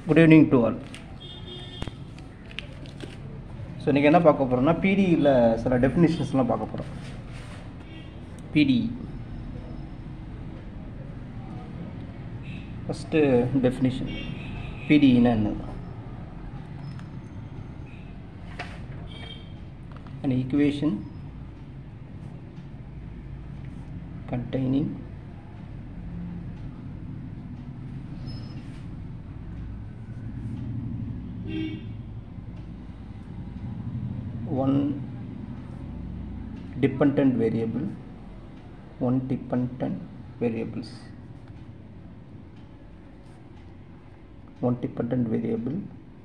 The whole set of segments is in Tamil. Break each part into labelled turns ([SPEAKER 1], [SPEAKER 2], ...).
[SPEAKER 1] Good evening to all so இன்றைக்கி என்ன பார்க்க போகிறோம்னா பிடியில் சில டெஃபினிஷன்ஸ்லாம் பார்க்க போகிறோம் பிடி ஃபஸ்ட்டு டெஃபினிஷன் பிடினா என்னது an equation containing one dependent variable one dependent variables one dependent variable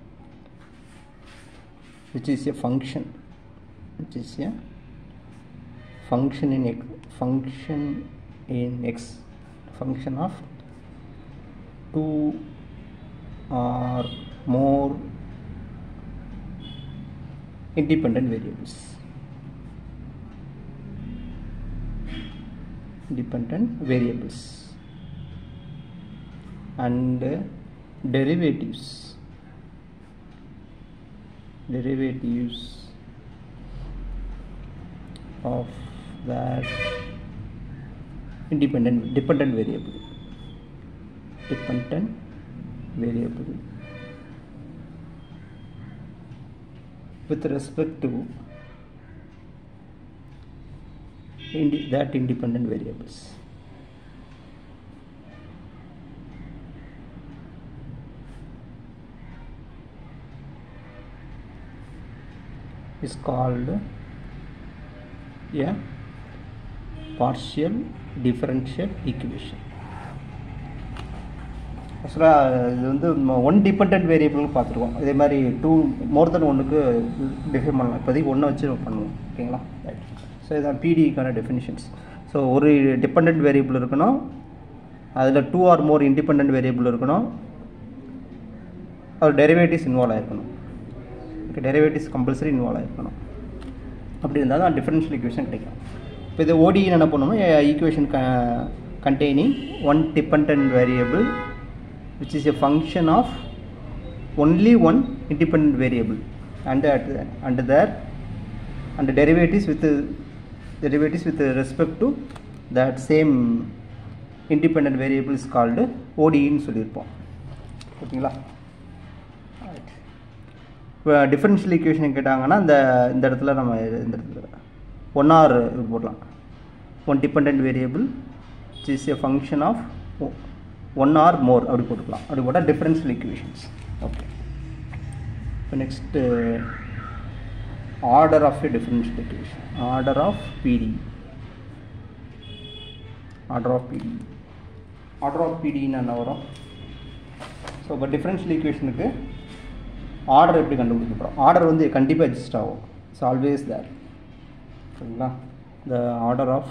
[SPEAKER 1] which is a function which is a function in x function in x function of two or more independent variables independent variables and uh, derivatives derivatives of that independent dependent variable dependent variable with respect to indi- that independent variables is called a partial differential equation ஆக்சுவலாக இது வந்து ஒன் டிபெண்ட் வேரியபிள்னு பார்த்துருக்கோம் இதே மாதிரி டூ மோர் தென் ஒன்றுக்கு டிஃபைன் பண்ணலாம் இப்போதைக்கு ஒன்றை வச்சு பண்ணுவோம் ஓகேங்களா ரைட் ஸோ இதான் பிடிக்கான டெஃபினிஷன்ஸ் ஸோ ஒரு டிபெண்ட் வேரியபிள் இருக்கணும் அதில் two or more independent variable இருக்கணும் ஒரு டெரிவேட்டிவ்ஸ் இன்வால்வ் ஆகிருக்கணும் ஓகே டெரிவேட்டிவ்ஸ் கம்பல்சரி இன்வால்வ் ஆகிருக்கணும் அப்படி இருந்தால் தான் டிஃபரன்ஷியல் ஈக்குவேஷன் கிடைக்கும் இப்போ இது ஓடின்னு என்ன பண்ணணும்னா ஈக்குவேஷன் க containing one depend variable which is a function of only one independent variable and at and there and the derivatives with the derivatives with respect to that same independent variable is called ODE ன்னு சொல்லியிருப்போம் ஓகேங்களா இப்போ டிஃபரன்ஷியல் ஈக்குவேஷன் கேட்டாங்கன்னா இந்த இந்த இடத்துல நம்ம இந்த இடத்துல ஒன் ஆர் இது போடலாம் one depend variable which is a function of one or more அப்படி போட்டுக்கலாம் அப்படி போட்டால் டிஃப்ரென்ஷியல் ஈக்குவேஷன்ஸ் ஓகே இப்போ next order of a differential equation order of PD order of PD order of பிடின்னு என்ன வரும் ஸோ இப்போ டிஃப்ரென்ஷியல் ஈக்குவேஷனுக்கு ஆர்டர் எப்படி கண்டுபிடிக்க போகிறோம் ஆர்டர் வந்து கண்டிப்பாக எக்ஸிஸ்ட் ஆகும் இட்ஸ் ஆல்வேஸ் தேர் சரிங்களா the order of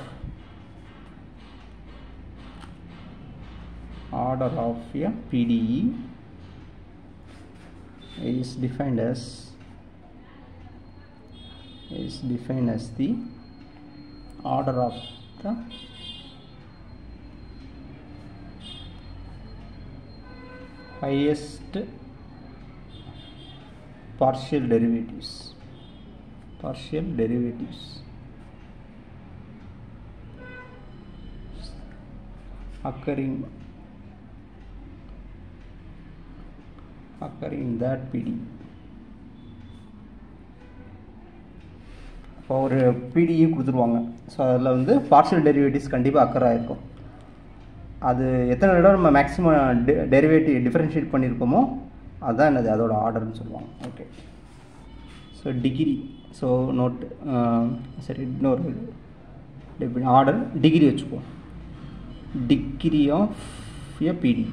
[SPEAKER 1] order of a PDE is defined as is defined as the order of the highest partial derivatives partial derivatives occurring occurring in that PD. இப்போ ஒரு பிடிஇ கொடுத்துருவாங்க ஸோ அதில் வந்து பார்ஷியல் டெரிவேட்டிவ்ஸ் கண்டிப்பாக அக்கர் ஆகிருக்கும் அது எத்தனை தடவை நம்ம மேக்ஸிமம் டெ டெரிவேட்டிவ் டிஃப்ரென்ஷியேட் பண்ணியிருக்கோமோ அதுதான் என்னது அதோட ஆர்டர்னு சொல்லுவாங்க okay so degree so note சரி இன்னொரு ஆர்டர் டிகிரி வச்சுக்குவோம் degree of a PD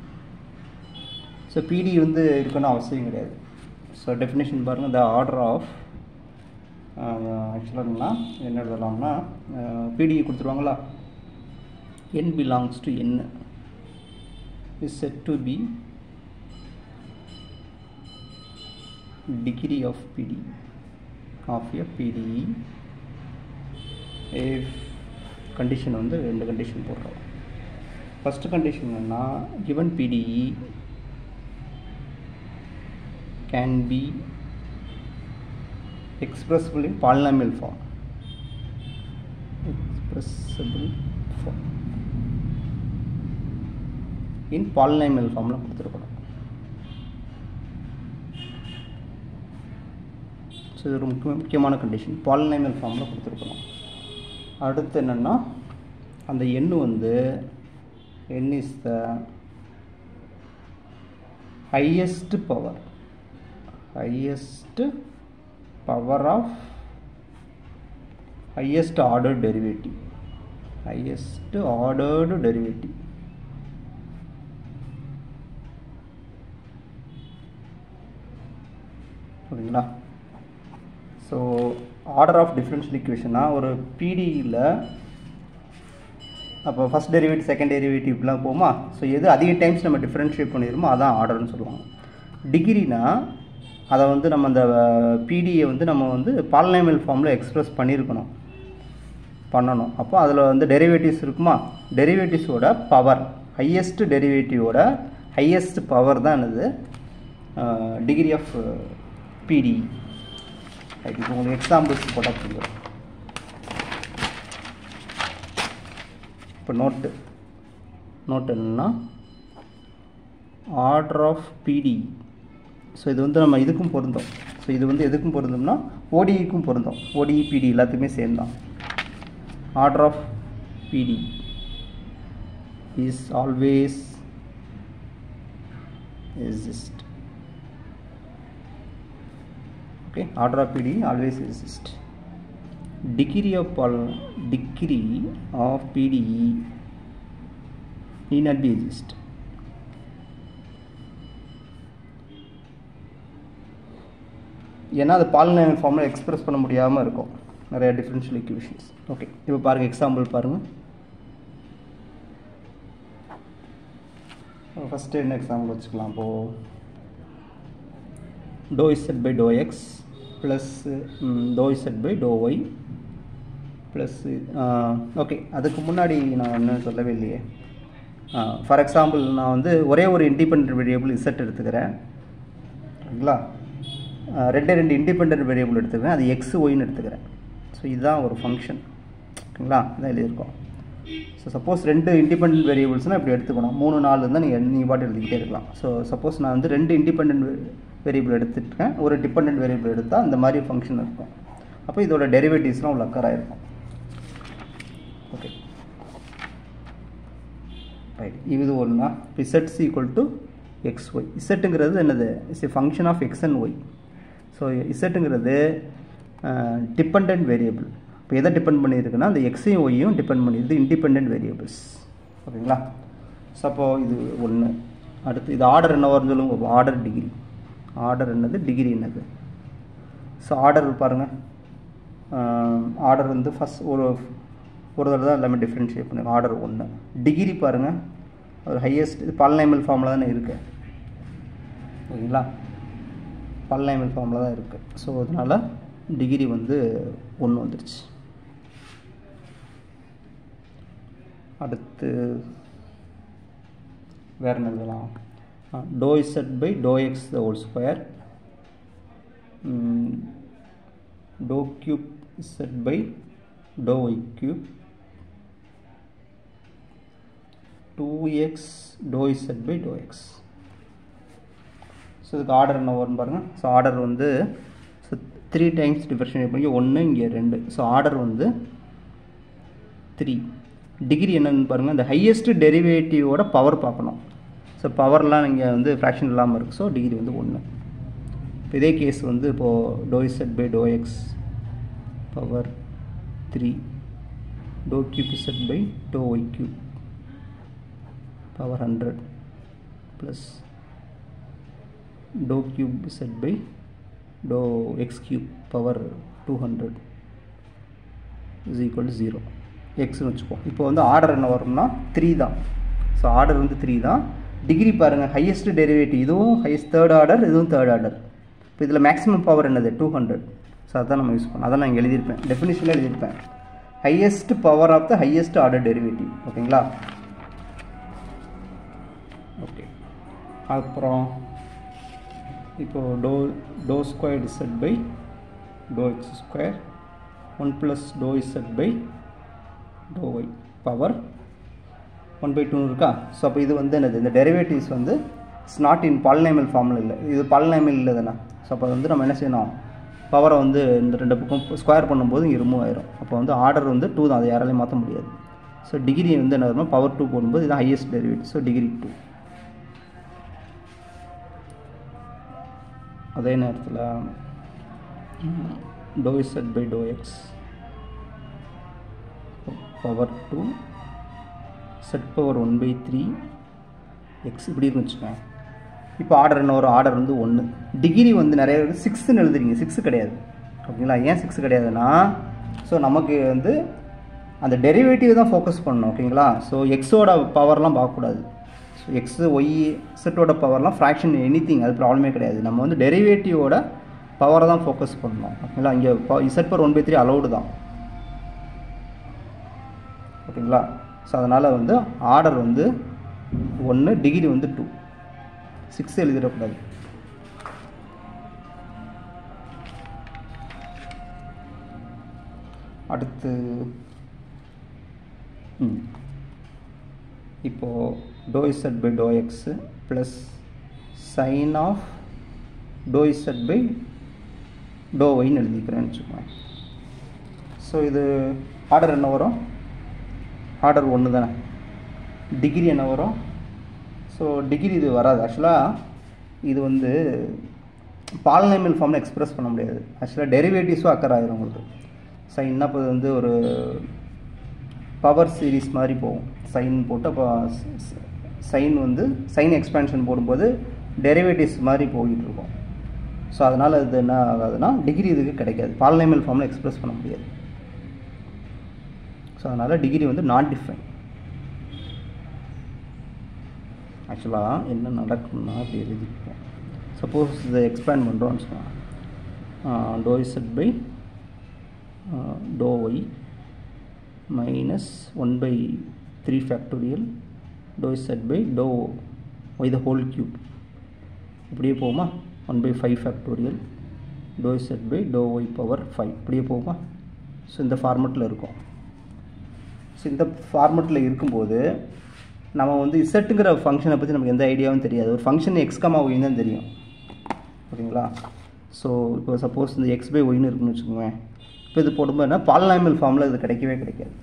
[SPEAKER 1] so பிடி வந்து இருக்கணும் அவசியம் கிடையாது ஸோ டெஃபினேஷன் பாருங்கள் த ஆர்டர் ஆஃப் ஆக்சுவலாக என்ன எழுதலாம்னா பிடி கொடுத்துருவாங்களா n belongs to n is set to be degree of PD of a PDE if condition வந்து ரெண்டு கண்டிஷன் போடுறோம் ஃபஸ்ட்டு கண்டிஷன் என்னன்னா given PDE can be expressible in polynomial form expressible form in polynomial formல கொடுத்துருக்கணும் ஸோ இது ஒரு முக்கிய முக்கியமான கண்டிஷன் பாலினைமல் ஃபார்மில் கொடுத்துருக்கணும் அடுத்து என்னென்னா அந்த எண் வந்து n is the highest power highest power of highest order derivative highest ordered derivative ஓகேங்களா ஸோ ஆர்டர் ஆஃப் டிஃப்ரென்ஷியல் ஈக்குவேஷனா ஒரு பிடியில் அப்போ ஃபஸ்ட் டெரிவேட்டிவ் செகண்ட் டெரிவேட்டிவ்லாம் போமா ஸோ எது அதிக டைம்ஸ் நம்ம டிஃப்ரென்ஷியேட் பண்ணிடுமோ அதான் ஆர்டர்னு சொல்லுவாங்க டிகிரினா அதை வந்து நம்ம அந்த பிடியை வந்து நம்ம வந்து பாலினைமல் ஃபார்மில் எக்ஸ்ப்ரெஸ் பண்ணியிருக்கணும் பண்ணணும் அப்போ அதில் வந்து டெரிவேட்டிவ்ஸ் இருக்குமா டெரிவேட்டிவ்ஸோட பவர் ஹையஸ்ட் டெரிவேட்டிவோட ஹையஸ்ட் பவர் தான் என்னது டிகிரி ஆஃப் பிடி ரைட் இப்போ உங்களுக்கு எக்ஸாம்பிள்ஸ் போட்டால் புரியும் இப்போ நோட்டு நோட் என்னன்னா ஆர்டர் ஆஃப் பிடி ஸோ இது வந்து நம்ம இதுக்கும் பொருந்தோம் ஸோ இது வந்து எதுக்கும் பொருந்தோம்னா ஓடிஇக்கும் பொருந்தோம் ஓடிஇ பிடி எல்லாத்துக்குமே சேம் தான் order of PD is always exist okay order of pd always exist degree of poly degree of pd need not be exist ஏன்னா அது பாலினைல் ஃபார்மில் எக்ஸ்பிரஸ் பண்ண முடியாமல் இருக்கும் நிறைய டிஃப்ரென்ஷியல் ஈக்குவேஷன்ஸ் ஓகே இப்போ பாருங்கள் எக்ஸாம்பிள் பாருங்கள் ஃபஸ்ட்டு என்ன எக்ஸாம்பிள் வச்சுக்கலாம் இப்போது to z by to x plus to z by to y plus okay அதுக்கு முன்னாடி நான் என்ன சொல்லவே இல்லையே ஃபார் எக்ஸாம்பிள் நான் வந்து ஒரே ஒரு இண்டிபெண்ட் வேரியபிள் இசட் எடுத்துக்கிறேன் ஓகேங்களா ரெண்டே ரெண்டு இண்டிபெண்ட் வேரியபிள் எடுத்துக்கிறேன் அது எக்ஸ் ஒய்னு எடுத்துக்கிறேன் ஸோ இதுதான் ஒரு ஃபங்க்ஷன் ஓகேங்களா இதான் எழுதியிருக்கோம் ஸோ சப்போஸ் ரெண்டு இண்டிபெண்ட் வேரியபிள்ஸ்னால் இப்படி எடுத்துக்கணும் மூணு நாலு இருந்தால் நீங்கள் நீங்கள் பாட்டு எழுதிக்கிட்டே இருக்கலாம் ஸோ சப்போஸ் நான் வந்து ரெண்டு இண்டிபெண்ட் வேரியபிள் எடுத்துட்டேன் ஒரு டிபெண்ட் வேரியபிள் எடுத்தால் இந்த மாதிரி ஃபங்க்ஷன் இருக்கும் அப்போ இதோட டெரிவேட்டிவ்ஸ்லாம் உள்ள அக்கராக இருக்கும் ஓகே ரைட் இது ஒன்றா இசட்ஸ் ஈக்குவல் டு எக்ஸ் ஒய் இசட்டுங்கிறது என்னது it's a function of x and y so இசட்டுங்கிறது டிபெண்ட் வேரியபிள் இப்போ எதை டிபெண்ட் பண்ணியிருக்குன்னா அந்த எக்ஸையும் ஒய்யும் டிபெண்ட் பண்ணியிருது இண்டிபெண்ட் வேரியபிள்ஸ் ஓகேங்களா ஸோ அப்போது இது ஒன்று அடுத்து இது ஆர்டர் என்ன வரும்னு சொல்லுங்க ஆர்டர் டிகிரி ஆர்டர் என்னது டிகிரி என்னது ஸோ ஆர்டர் பாருங்கள் ஆர்டர் வந்து ஃபஸ்ட் ஒரு ஒரு தடவை தான் எல்லாமே டிஃப்ரென்ஷியேட் பண்ணுங்க ஆர்டர் ஒன்று டிகிரி பாருங்கள் ஒரு ஹையஸ்ட் இது பல்லைமல் ஃபார்மில் தானே இருக்குது ஓகேங்களா பல்லைமல் ஃபார்மில் தான் இருக்குது ஸோ அதனால் டிகிரி வந்து ஒன்று வந்துருச்சு அடுத்து வேறு என்ன எழுதலாம் do z by to x the whole square do cube z by to y cube two x to z by to x so இதுக்கு ஆர்டர் என்ன வரும்னு பாருங்கள் ஸோ ஆர்டர் வந்து ஸோ த்ரீ டைம்ஸ் டிஃபரன்ஷியேட் பண்ணி ஒன்று இங்கே ரெண்டு ஸோ ஆர்டர் வந்து த்ரீ டிகிரி என்னென்னு பாருங்கள் இந்த ஹையஸ்ட் டெரிவேட்டிவோட பவர் பார்க்கணும் ஸோ பவர்லாம் நீங்கள் வந்து ஃப்ராக்ஷன் இல்லாமல் இருக்குது ஸோ டிகிரி வந்து ஒன்று இப்போ இதே கேஸ் வந்து இப்போது to z by to x power three dou cube z by to y cube power hundred plus dou cube z by to x cube power two hundred is equal to zero எக்ஸ்னு வச்சுப்போம் இப்போ வந்து ஆர்டர் என்ன வரும்னா த்ரீ தான் ஸோ ஆர்டர் வந்து த்ரீ தான் டிகிரி பாருங்கள் ஹையஸ்ட் டெரிவேட்டிவ் இதுவும் ஹையஸ்ட் தேர்ட் ஆர்டர் இதுவும் தேர்ட் ஆர்டர் இப்போ இதில் மேக்ஸிமம் பவர் என்னது டூ ஹண்ட்ரட் ஸோ அதான் நம்ம யூஸ் பண்ணோம் அதான் நான் இங்கே எழுதியிருப்பேன் டெஃபினிஷனில் எழுதியிருப்பேன் highest power of the highest order derivative ஓகேங்களா ஓகே அப்புறம் இப்போ dou dou square z by to x square one plus to z by to y power one by டூன்னு இருக்கா ஸோ அப்போ இது வந்து என்னது இந்த டெரிவேட்டிவ்ஸ் வந்து இட்ஸ் நாட் இன் பாலினைமல் ஃபார்மில் இல்லை இது பாலினைமல் இல்லை தானே ஸோ அப்போ வந்து நம்ம என்ன செய்யணும் பவரை வந்து இந்த ரெண்டு பக்கம் ஸ்கொயர் பண்ணும்போது இங்கே ரிமூவ் ஆயிரும் அப்போ வந்து ஆர்டர் வந்து டூ தான் அதை யாராலையும் மாற்ற முடியாது ஸோ டிகிரி வந்து என்ன வரும்னா பவர் டூ போடும்போது இதுதான் highest derivative so degree two அதே நேரத்தில் dou z by to x power two z power one by three x இப்படி இருக்குன்னு வச்சுக்கோங்க இப்போ ஆர்டர் என்ன வரும் ஆர்டர் வந்து ஒன்று டிகிரி வந்து நிறைய பேர் சிக்ஸ்ன்னு எழுதுறீங்க சிக்ஸ் கிடையாது ஓகேங்களா ஏன் சிக்ஸ் கிடையாதுன்னா ஸோ நமக்கு வந்து அந்த டெரிவேட்டிவ் தான் ஃபோக்கஸ் பண்ணணும் ஓகேங்களா ஸோ எக்ஸோட பவர்லாம் பார்க்கக்கூடாது ஸோ எக்ஸு ஒய் செட்டோட பவர்லாம் ஃப்ராக்ஷன் எனி திங் அது ப்ராப்ளமே கிடையாது நம்ம வந்து டெரிவேட்டிவோட பவரை தான் ஃபோக்கஸ் பண்ணணும் ஓகேங்களா இங்கே z power one by three allowed தான் ஓகேங்களா ஸோ அதனால் வந்து ஆர்டர் வந்து ஒன்று டிகிரி வந்து டூ சிக்ஸ் எழுதிடக்கூடாது அடுத்து ம் இப்போது to z by dou x plus sine of dou z by dou ஒய்னு எழுதிக்கிறேன்னு வச்சுக்கோங்க ஸோ இது ஆர்டர் என்ன வரும் ஆர்டர் ஒன்று தானே டிகிரி என்ன வரும் ஸோ டிகிரி இது வராது ஆக்சுவலாக இது வந்து பாலினைமல் ஃபார்மில் எக்ஸ்பிரஸ் பண்ண முடியாது ஆக்சுவலாக டெரிவேட்டிவ்ஸும் அக்கர் ஆயிரும் உங்களுக்கு சைன்னா இப்போ வந்து ஒரு பவர் சீரிஸ் மாதிரி போகும் சைன் போட்டு அப்போ சைன் வந்து சைன் எக்ஸ்பேன்ஷன் போடும்போது டெரிவேட்டிவ்ஸ் மாதிரி போயிட்டு இருக்கும் ஸோ அதனால் இது என்ன ஆகாதுன்னா டிகிரி இதுக்கு கிடைக்காது பாலினைமல் ஃபார்மில் எக்ஸ்பிரஸ் பண்ண முடியாது ஸோ அதனால் டிகிரி வந்து நாட் டிஃபைன் ஆக்சுவலாக என்ன நடக்கும்னா அப்படி எழுதிப்போம் சப்போஸ் இதை எக்ஸ்பேண்ட் பண்ணுறோம்னு சொன்னால் dou z by to y minus one by three factorial dou z by to y the whole cube இப்படியே போகுமா one by five factorial dou z by to y power five இப்படியே போகுமா ஸோ இந்த ஃபார்மெட்டில் இருக்கும் ஸோ இந்த ஃபார்மெட்டில் இருக்கும்போது நம்ம வந்து இசட்டுங்கிற ஃபங்க்ஷனை பற்றி நமக்கு எந்த ஐடியாவும் தெரியாது ஒரு ஃபங்க்ஷன் எக்ஸ்கமா ஒய்னு தான் தெரியும் ஓகேங்களா ஸோ இப்போ சப்போஸ் இந்த எக்ஸ் பை ஒய்னு இருக்குன்னு வச்சுக்கோங்க இப்போ இது போடும்போது என்ன பாலினாமல் ஃபார்மில் இது கிடைக்கவே கிடைக்காது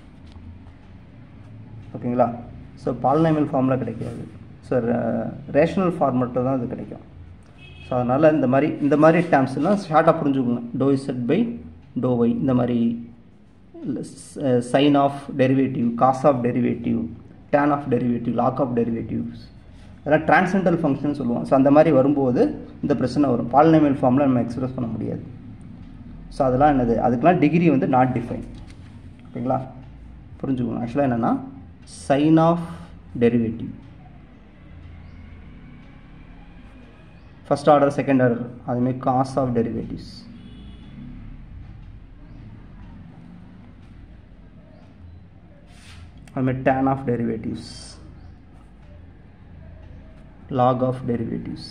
[SPEAKER 1] ஓகேங்களா ஸோ பாலினாமல் ஃபார்மில் கிடைக்காது ஸோ ரேஷனல் ஃபார்மெட்டில் தான் இது கிடைக்கும் ஸோ அதனால் இந்த மாதிரி இந்த மாதிரி டேர்ம்ஸ்லாம் ஷார்ட்டாக புரிஞ்சுக்கோங்க dou z by to y இந்த மாதிரி sine of derivative cos of derivative tan of derivative log of derivatives அதெல்லாம் டிரான்சென்டல் ஃபங்க்ஷன் சொல்லுவோம் ஸோ அந்த மாதிரி வரும்போது இந்த பிரச்சனை வரும் பாலினமியல் ஃபார்மில் நம்ம எக்ஸ்பிரஸ் பண்ண முடியாது ஸோ அதெல்லாம் என்னது அதுக்கெலாம் டிகிரி வந்து நாட் டிஃபைன் ஓகேங்களா புரிஞ்சுக்கணும் ஆக்சுவலாக என்னென்னா sine of derivative first order second order அதுமாரி காஸ் ஆஃப் டெரிவேட்டிவ்ஸ் அதுமாதிரி tan of derivatives log of derivatives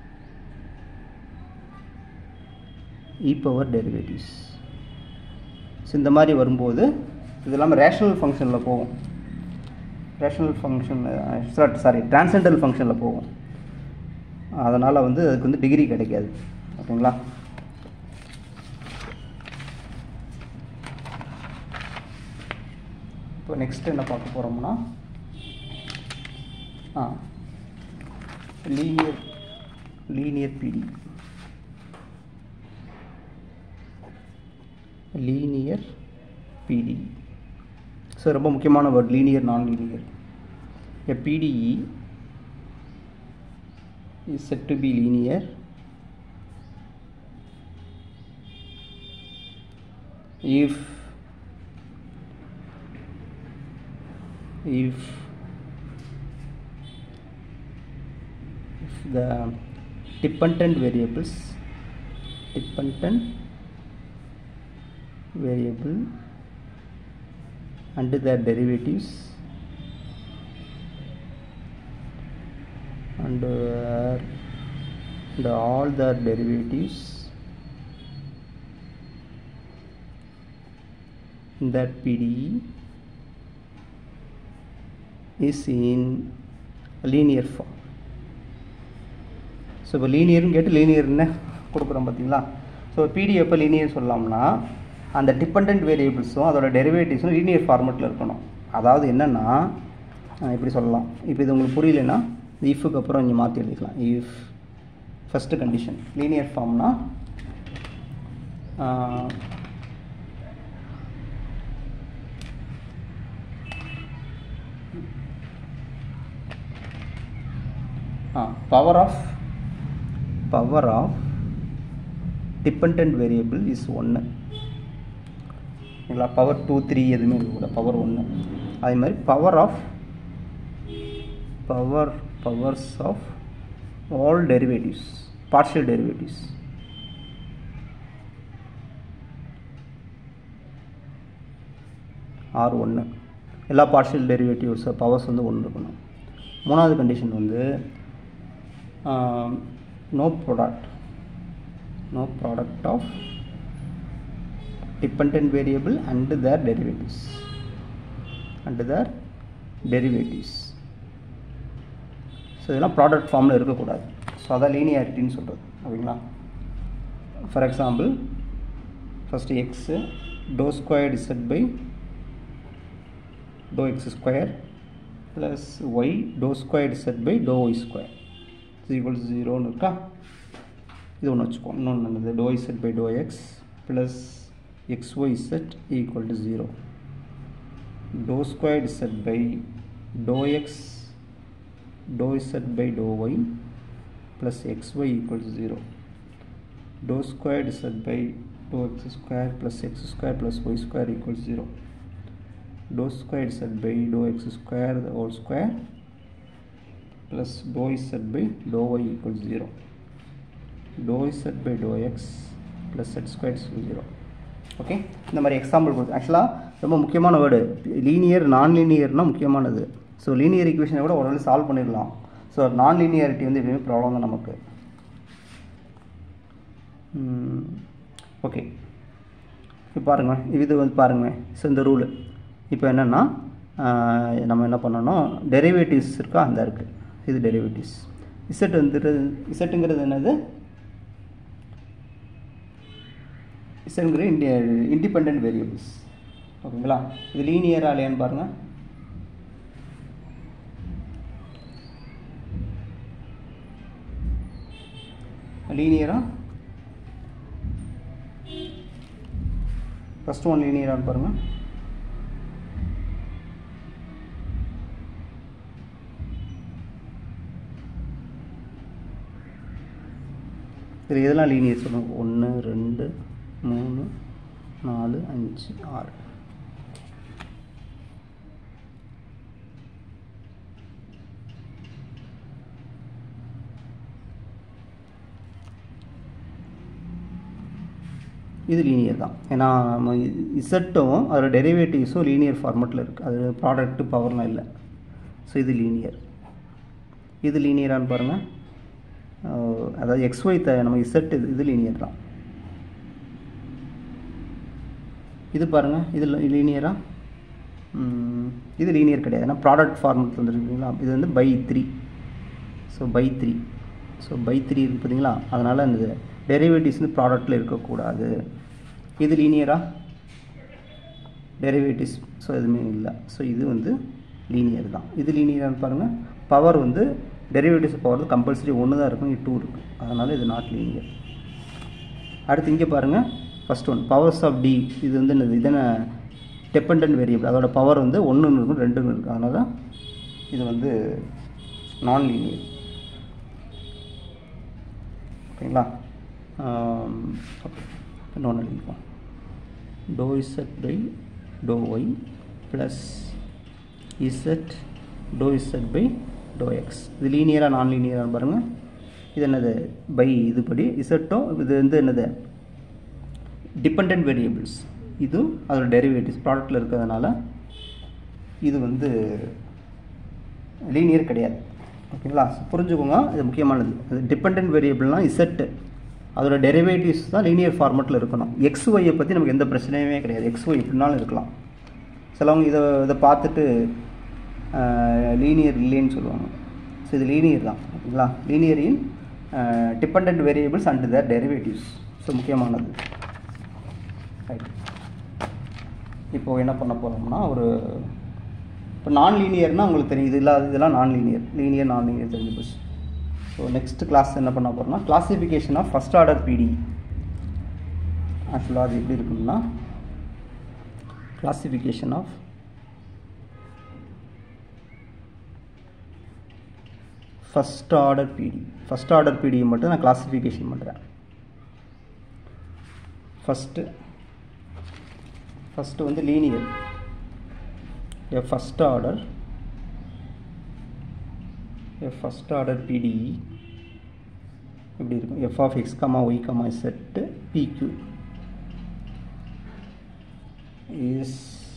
[SPEAKER 1] e power derivatives so இந்த மாதிரி வரும்போது இது இல்லாமல் ரேஷனல் ஃபங்க்ஷனில் போகும் ரேஷனல் ஃபங்க்ஷன் சாரி டிரான்சென்டல் ஃபங்க்ஷனில் போகும் அதனால் வந்து அதுக்கு வந்து டிகிரி கிடைக்காது ஓகேங்களா இப்போ நெக்ஸ்ட் என்ன பார்க்க போகிறோம்னா ஆ linear linear PDE linear PDE so ரொம்ப முக்கியமான word linear non linear a PDE is said to be linear if if if the dependent variables dependent variable and their derivatives and uh, and all the derivatives in that PDE is in linear form so இப்போ லீனியர்னு கேட்டு லீனியர்னு கொடுக்குறோம் பார்த்தீங்களா ஸோ பிடி எப்போ லீனியர் சொல்லலாம்னா அந்த டிபெண்ட் வேரியபிள்ஸும் அதோட டெரிவேட்டிவ்ஸும் லீனியர் ஃபார்மெட்டில் இருக்கணும் அதாவது என்னென்னா இப்படி சொல்லலாம் இப்போ இது உங்களுக்கு புரியலன்னா இஃபுக்கு அப்புறம் இங்கே மாற்றி எழுதிக்கலாம் இஃப் ஃபஸ்ட்டு கண்டிஷன் லீனியர் ஃபார்ம்னா power of power of dependent variable is 1 இல்லைங்களா பவர் டூ த்ரீ எதுவுமே இருக்கக்கூட பவர் ஒன்று அதே மாதிரி power of power powers of all derivatives partial derivatives are ஒன்று எல்லா பார்ஷியல் டெரிவேட்டிவ்ஸ் பவர்ஸ் வந்து ஒன்று இருக்கணும் மூணாவது கண்டிஷன் வந்து no product no product of dependent variable and their derivatives and their derivatives so இதெல்லாம் ப்ராடக்ட் ஃபார்மில் இருக்கக்கூடாது ஸோ அதான் லீனியாரிட்டின்னு சொல்கிறது ஓகேங்களா for example first x dou squared z by to x square plus y dou squared z by to y square is equal to ஜீரோன்னு இருக்கா இது ஒன்று வச்சுக்கோ இன்னொன்று என்னது dou z by to x plus x y z equal to zero dou squared z by to x to z by to y plus x Y equal to zero dou squared z by to x square plus x square plus y square equal to zero dou squared z by to x square whole square plus dou z by dou y equals 0 dou z by dou x plus z squared is 0 okay இந்த மாதிரி எக்ஸாம்பிள் கொடுத்து ஆக்சுவலாக ரொம்ப முக்கியமான வேர்டு லீனியர் நான் லீனியர்னால் முக்கியமானது ஸோ லீனியர் ஈக்குவேஷனை கூட உடனே சால்வ் பண்ணிடலாம் ஸோ நான் லீனியாரிட்டி வந்து எப்பயுமே ப்ராப்ளம் தான் நமக்கு ஓகே இப்போ பாருங்கள் இது வந்து பாருங்கள் ஸோ இந்த ரூலு இப்போ என்னென்னா நம்ம என்ன பண்ணணும் டெரிவேட்டிவ்ஸ் இருக்கா அந்த இருக்குது இது டெரிவேட்டிவ்ஸ் இசட் வந்துட்டு இசட்டுங்கிறது என்னது இசட்டுங்கிறது இண்டி இண்டிபெண்ட் வேரியபிள்ஸ் ஓகேங்களா இது லீனியரா இல்லையான்னு பாருங்கள் லீனியரா ஃபஸ்ட் ஒன் லீனியரான்னு பாருங்கள் இது இதெல்லாம் லீனியர் சொல்லுங்கள் ஒன்று ரெண்டு மூணு நாலு அஞ்சு ஆறு இது லீனியர் தான் ஏன்னா நம்ம இசட்டும் அதோட டெரிவேட்டிவ்ஸும் லீனியர் ஃபார்மெட்டில் இருக்குது அது ப்ராடக்ட்டு பவர்லாம் இல்லை ஸோ இது லீனியர் இது லீனியரான்னு பாருங்கள் அதாவது எக்ஸ்ஒய் த நம்ம இசட் இது இது லீனியர் தான் இது பாருங்கள் இது லீனியரா இது லீனியர் கிடையாது ஏன்னா ப்ராடக்ட் ஃபார்மெட் வந்துருக்குங்களா இது வந்து by three so by three so by three இருக்கு பார்த்தீங்களா அதனால் அந்த டெரிவேட்டிவ்ஸ் வந்து ப்ராடக்ட்டில் இருக்கக்கூடாது இது லீனியரா டெரிவேட்டிவ்ஸ் ஸோ எதுவுமே இல்லை ஸோ இது வந்து லீனியர் தான் இது லீனியரான்னு பாருங்கள் பவர் வந்து டெரிவேட்டிவ்ஸ் பவர் கம்பல்சரி ஒன்று தான் இருக்கும் இங்கே டூ இருக்குது அதனால் இது நாட் லீனியர் அடுத்து இங்கே பாருங்கள் first one powers of d இது வந்து என்னது இதன டிபெண்ட் வேரியபிள் அதோட பவர் வந்து ஒன்றுன்னு இருக்கும் ரெண்டுன்னு இருக்குது அதனால தான் இது வந்து நான் லீனியர் ஓகேங்களா ஓகே இன்னொன்று எழுதிப்போம் dou z by to y plus z dou z by to x இது லீனியராக நான் லீனியராக பாருங்கள் இது என்னது பை இதுபடி இசட்டும் இது வந்து என்னது டிபெண்ட் வேரியபிள்ஸ் இது அதோட டெரிவேட்டிவ்ஸ் ப்ராடக்ட்டில் இருக்கிறதுனால இது வந்து லீனியர் கிடையாது ஓகேங்களா புரிஞ்சுக்கோங்க இது முக்கியமானது அது டிபெண்ட் வேரியபிள்னால் இசட்டு அதோட டெரிவேட்டிவ்ஸ் தான் லீனியர் ஃபார்மெட்டில் இருக்கணும் எக்ஸ் ஒய்யை பற்றி நமக்கு எந்த பிரச்சனையுமே கிடையாது எக்ஸ் ஒய் எப்படினாலும் இருக்கலாம் சிலவங்க இதை இதை பார்த்துட்டு லீனியர் இல்லைன்னு சொல்லுவாங்க ஸோ இது லீனியர் தான் ஓகேங்களா linear in dependent variables and their derivatives so முக்கியமானது ரைட் இப்போது என்ன பண்ண போகிறோம்னா ஒரு இப்போ நான் லீனியர்னால் உங்களுக்கு தெரியும் இது இல்லாத இதெல்லாம் நான் லீனியர் லீனியர் நான் லீனியர் தெரிஞ்சு போச்சு ஸோ நெக்ஸ்ட் கிளாஸ் என்ன பண்ண போகிறோம்னா கிளாசிஃபிகேஷன் ஆஃப் ஃபஸ்ட் ஆர்டர் பிடி ஆக்சுவலாக அது எப்படி இருக்கும்னா classification of first order PDE first order பிடியை மட்டும் நான் கிளாசிஃபிகேஷன் பண்ணுறேன் ஃபஸ்ட்டு ஃபஸ்ட்டு வந்து linear a first order a first order PDE இப்படி இருக்கும் f of x comma y comma z pq is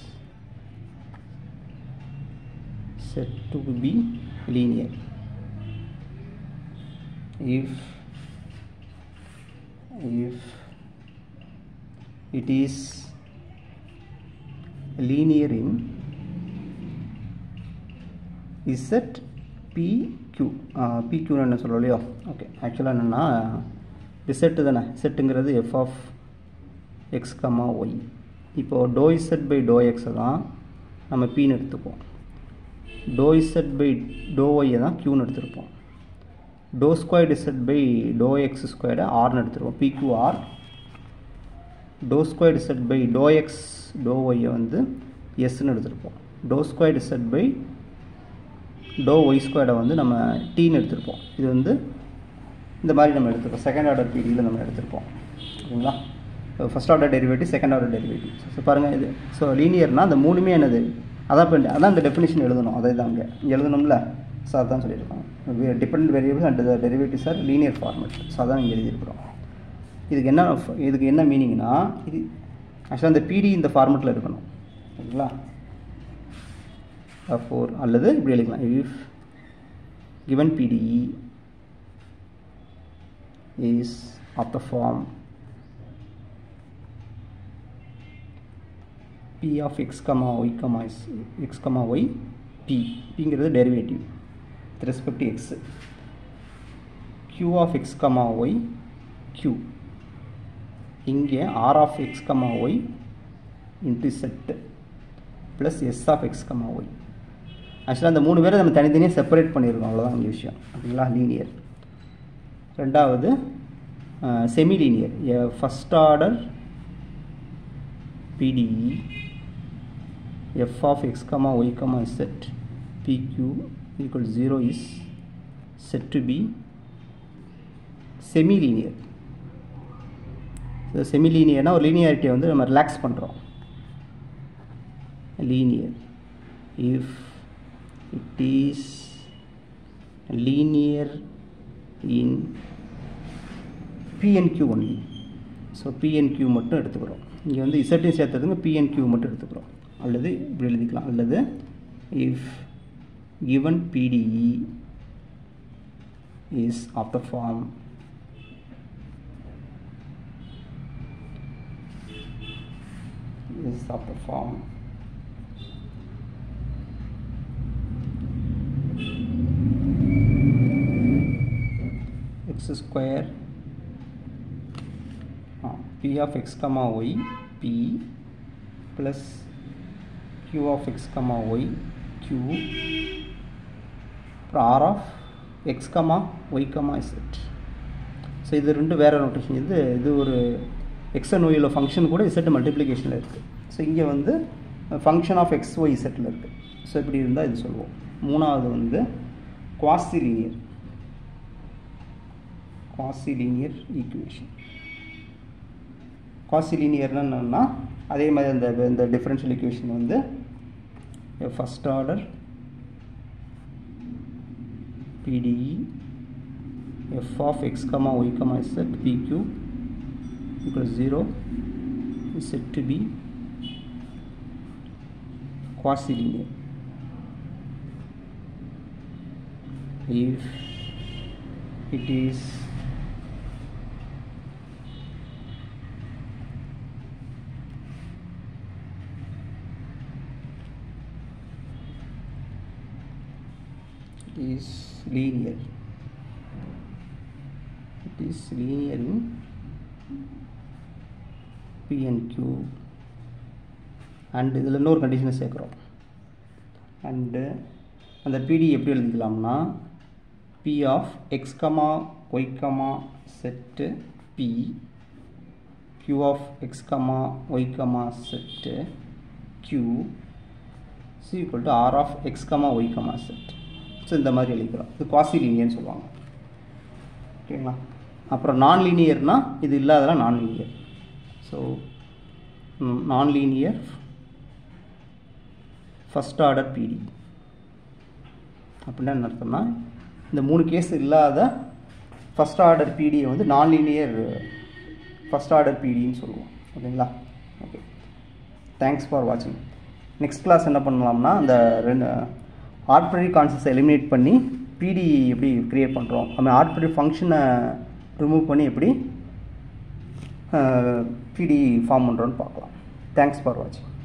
[SPEAKER 1] said to be linear if if it is linear in z p q பிக்யூன்னு என்ன சொல்கிறோம் இல்லையோ ஓகே ஆக்சுவலாக என்னென்னா இசட்டு தானே இசட்டுங்கிறது f of x comma y இப்போது டோ இசட் பை டோ எக்ஸை தான் நம்ம பின்னு எடுத்துப்போம் டோ இசட் பை டோ ஒய்யை தான் க்யூன்னு எடுத்துருப்போம் dou square z by to x ஸ்கொயர்டை ஆர்னு எடுத்துருப்போம் p q r dou square z by to x dou ஒய்யை வந்து எஸ்ன்னு எடுத்திருப்போம் dou square z by to y ஸ்கொயர்டை வந்து நம்ம டீன்னு எடுத்திருப்போம் இது வந்து இந்த மாதிரி நம்ம எடுத்துருப்போம் செகண்ட் ஆர்டர் பீடியில் நம்ம எடுத்திருப்போம் ஓகேங்களா first order derivative second order derivative so பாருங்கள் இது ஸோ லீனியர்னால் அந்த மூணுமே என்னது அதான் இப்போ அதான் இந்த டெஃபினிஷன் எழுதணும் அதை தான் அங்கே இங்கே எழுதணும்ல ஸோ அதான் சொல்லியிருக்காங்க dependent variables and derivatives are linear format so அதான் இங்கே எழுதியிருக்கிறோம் இதுக்கு என்ன இதுக்கு என்ன மீனிங்னா இது ஆக்சுவலாக இந்த பிடி இந்த ஃபார்மெட்டில் இருக்கணும் ஓகேங்களா ஃபோர் அல்லது இப்படி எழுதிக்கலாம் if given PDE is of the form p of x comma y comma is x comma y p pங்கிறது derivative with respect to x q of x comma y q இங்கே r of x comma y into z plus s of x comma y ஆக்சுவலாக அந்த மூணு பேரை நம்ம தனித்தனியாக செப்பரேட் பண்ணியிருக்கோம் அவ்வளோதான் இங்கே விஷயம் ஓகேங்களா லீனியர் ரெண்டாவது semi linear first order PDE f of x comma y comma z p q equal zero is set to be semi linear semi லீனியர்னா ஒரு லீனியாரிட்டியை வந்து நம்ம ரிலாக்ஸ் பண்ணுறோம் linear if it is linear in p and q only so p and q மட்டும் எடுத்துக்கிறோம் இங்கே வந்து இசட்டையும் சேர்த்ததுங்க p and q மட்டும் எடுத்துக்கிறோம் அல்லது இப்படி எழுதிக்கலாம் அல்லது if given PDE is of the form is of the form x square uh, p of x comma y p plus q of x comma y q r of x comma y comma z so இது ரெண்டு வேறு நோட்டேஷன் இது இது ஒரு எக்ஸ் அண்ட் ஒயில் ஃபங்க்ஷன் கூட இசட் மல்டிப்ளிகேஷனில் இருக்குது ஸோ இங்கே வந்து ஃபங்க்ஷன் ஆஃப் எக்ஸ் ஒய் இசட்டில் இருக்குது ஸோ இப்படி இருந்தால் இது சொல்லுவோம் மூணாவது வந்து quasi linear quasi linear equation quasi லீனியர்னா என்னன்னா அதே மாதிரி அந்த இந்த டிஃபரன்ஷியல் ஈக்குவேஷன் வந்து first order PDE f of x comma y comma z pq equals 0 is said to be quasi linear if it is it is linear it is linear in P and Q and இதில் இன்னொரு கண்டிஷனை சேர்க்குறோம் அண்டு அந்த பிடி எப்படி எழுதிக்கலாம்னா P of x comma y comma z p q of x comma y comma z q is equal to r of x comma y comma z so இந்த மாதிரி எழுதிக்கிறோம் இது குவாசி லீனியர்னு சொல்லுவாங்க ஓகேங்களா அப்புறம் நான் லீனியர்னால் இது இல்லாதெல்லாம் non linear so non linear first order PDE அப்படின்னா என்ன அர்த்தம்னா இந்த மூணு கேஸ் இல்லாத ஃபஸ்ட் ஆர்டர் பிடியை வந்து நான் லீனியர் ஃபஸ்ட் ஆர்டர் பிடின்னு சொல்லுவோம் ஓகேங்களா ஓகே தேங்க்ஸ் ஃபார் வாட்சிங் நெக்ஸ்ட் கிளாஸ் என்ன பண்ணலாம்னா அந்த ரெண்டு ஆர்பிட்ரரி கான்செப்ட்ஸை எலிமினேட் பண்ணி பிடி எப்படி க்ரியேட் பண்ணுறோம் நம்ம ஆர்பிட்ரரி ஃபங்க்ஷனை ரிமூவ் பண்ணி எப்படி பிடி ஃபார்ம் பண்ணுறோன்னு பார்க்கலாம் தேங்க்ஸ் ஃபார் வாட்சிங்